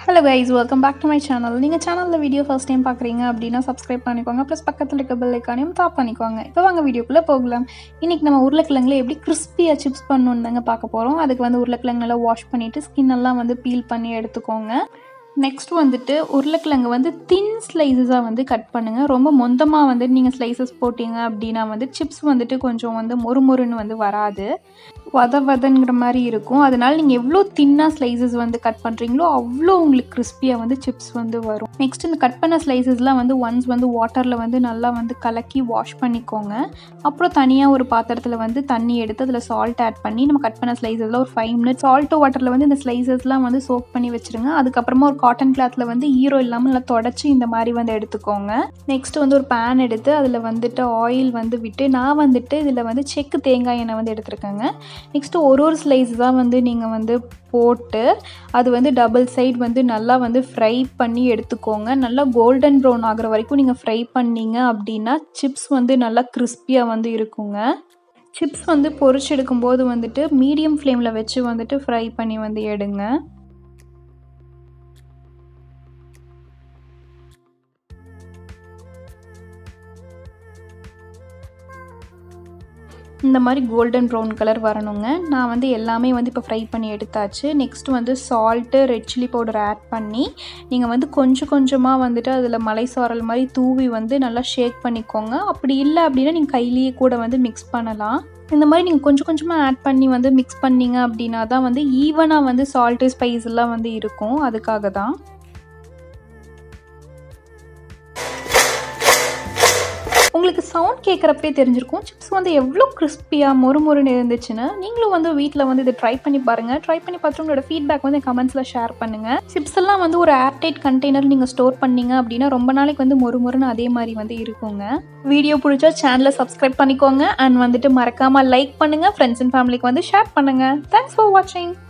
hello guys welcome back to my channel நீங்கள் சேனலில் video first time பார்க்குறீங்க அப்படின்னா சப்ஸ்கிரைப் பண்ணிக்கோங்க ப்ளஸ் பக்கத்தில் இருக்க பெல் ஐக்கானையும் டாப் பண்ணிக்கோங்க இப்போ வாங்க வீடியோக்குள்ளே போகலாம் இன்றைக்கி நம்ம உருளைக்கிழங்குல எப்படி கிறிஸ்பியாக சிப்ஸ் பண்ணணுன்னு தாங்க பார்க்க போகிறோம் அதுக்கு வந்து உருளைக்கிழங்கு நல்லா வாஷ் பண்ணிவிட்டு ஸ்கின் எல்லாம் வந்து பீல் பண்ணி எடுத்துக்கோங்க நெக்ஸ்ட் வந்துட்டு உருளைக்கிழங்கு வந்து தின் ஸ்லைசஸாக வந்து கட் பண்ணுங்கள் ரொம்ப மொந்தமாக வந்து நீங்கள் ஸ்லைசஸ் போட்டிங்க அப்படின்னா வந்து சிப்ஸ் வந்துட்டு கொஞ்சம் வந்து மொறுமொறுன்னு வந்து வராது வத வதங்கிற மாதிரி இருக்கும் அதனால் நீங்கள் எவ்வளோ தின்னாக ஸ்லைசஸ் வந்து கட் பண்ணுறீங்களோ அவ்வளோ உங்களுக்கு கிறிஸ்பியாக வந்து சிப்ஸ் வந்து வரும் நெக்ஸ்ட் இந்த கட் பண்ண ஸ்லைசஸ்லாம் வந்து ஒன்ஸ் வந்து வாட்டரில் வந்து நல்லா வந்து கலக்கி வாஷ் பண்ணிக்கோங்க அப்புறம் தனியாக ஒரு பாத்திரத்தில் வந்து தண்ணி எடுத்து அதில் சால்ட் ஆட் பண்ணி நம்ம கட் பண்ண ஸ்லைசஸில் ஒரு ஃபைவ் மினிட்ஸ் சால்ட்டு வாட்டரில் வந்து இந்த ஸ்லைசஸ்லாம் வந்து சோக் பண்ணி வச்சுருங்க அதுக்கப்புறமா ஒரு காட்டன் கிளாத்தில் வந்து ஈரோ இல்லாமல் நல்லா தொடச்சி இந்த மாதிரி வந்து எடுத்துக்கோங்க நெக்ஸ்ட் வந்து ஒரு பேன் எடுத்து அதில் வந்துட்டு ஆயில் வந்து விட்டு நான் வந்துட்டு இதில் வந்து செக்கு தேங்காய் எண்ணெய் வந்து எடுத்துருக்கேங்க நெக்ஸ்ட்டு ஒரு ஒரு ஸ்லைஸ் தான் வந்து நீங்கள் வந்து போட்டு அது வந்து டபுள் சைட் வந்து நல்லா வந்து ஃப்ரை பண்ணி எடுத்துக்கோங்க நல்லா கோல்டன் ப்ரௌன் ஆகிற வரைக்கும் நீங்கள் ஃப்ரை பண்ணீங்க அப்படின்னா சிப்ஸ் வந்து நல்லா கிறிஸ்பியாக வந்து இருக்குங்க சிப்ஸ் வந்து பொரிச்சு எடுக்கும்போது வந்துட்டு மீடியம் ஃப்ளேமில் வச்சு வந்துட்டு ஃப்ரை பண்ணி வந்து எடுங்க இந்த மாதிரி கோல்டன் ப்ரௌன் கலர் வரணுங்க நான் வந்து எல்லாமே வந்து இப்போ ஃப்ரை பண்ணி எடுத்தாச்சு நெக்ஸ்ட் வந்து salt red chilli powder add பண்ணி நீங்கள் வந்து கொஞ்சம் கொஞ்சமாக வந்துட்டு அதில் மலை சாரல் மாதிரி தூவி வந்து நல்லா ஷேக் பண்ணிக்கோங்க அப்படி இல்லை அப்படின்னா நீங்கள் கையிலேயே கூட வந்து மிக்ஸ் பண்ணலாம் இந்த மாதிரி நீங்கள் கொஞ்சம் கொஞ்சமாக ஆட் பண்ணி வந்து மிக்ஸ் பண்ணீங்க அப்படின்னா தான் வந்து ஈவனாக வந்து சால்ட்டு ஸ்பைஸ் எல்லாம் வந்து இருக்கும் அதுக்காக தான் உங்களுக்கு சவுண்ட் கேட்குறப்பே தெரிஞ்சிருக்கும் சிப்ஸ் வந்து எவ்வளோ கிறிஸ்பியாக மொறுமொறுன்னு இருந்துச்சுன்னு நீங்களும் வந்து வீட்டில் வந்து இதை ட்ரை பண்ணி பாருங்கள் ட்ரை பண்ணி பார்த்துட்டு உங்களோட ஃபீட்பேக் வந்து கமெண்ட்ஸில் ஷேர் பண்ணுங்கள் சிப்ஸ் எல்லாம் வந்து ஒரு ஏர்டைட் கண்டெய்னர் நீங்கள் ஸ்டோர் பண்ணீங்க அப்படின்னா ரொம்ப நாளைக்கு வந்து மொறுமொறுன்னு அதே மாதிரி வந்து இருக்குங்க வீடியோ பிடிச்சா சேனலை சப்ஸ்கிரைப் பண்ணிக்கோங்க அண்ட் வந்துட்டு மறக்காமல் லைக் பண்ணுங்கள் ஃப்ரெண்ட்ஸ் அண்ட் ஃபேமிலிக்கு வந்து ஷேர் பண்ணுங்கள் தேங்க்ஸ் ஃபார் வாட்சிங்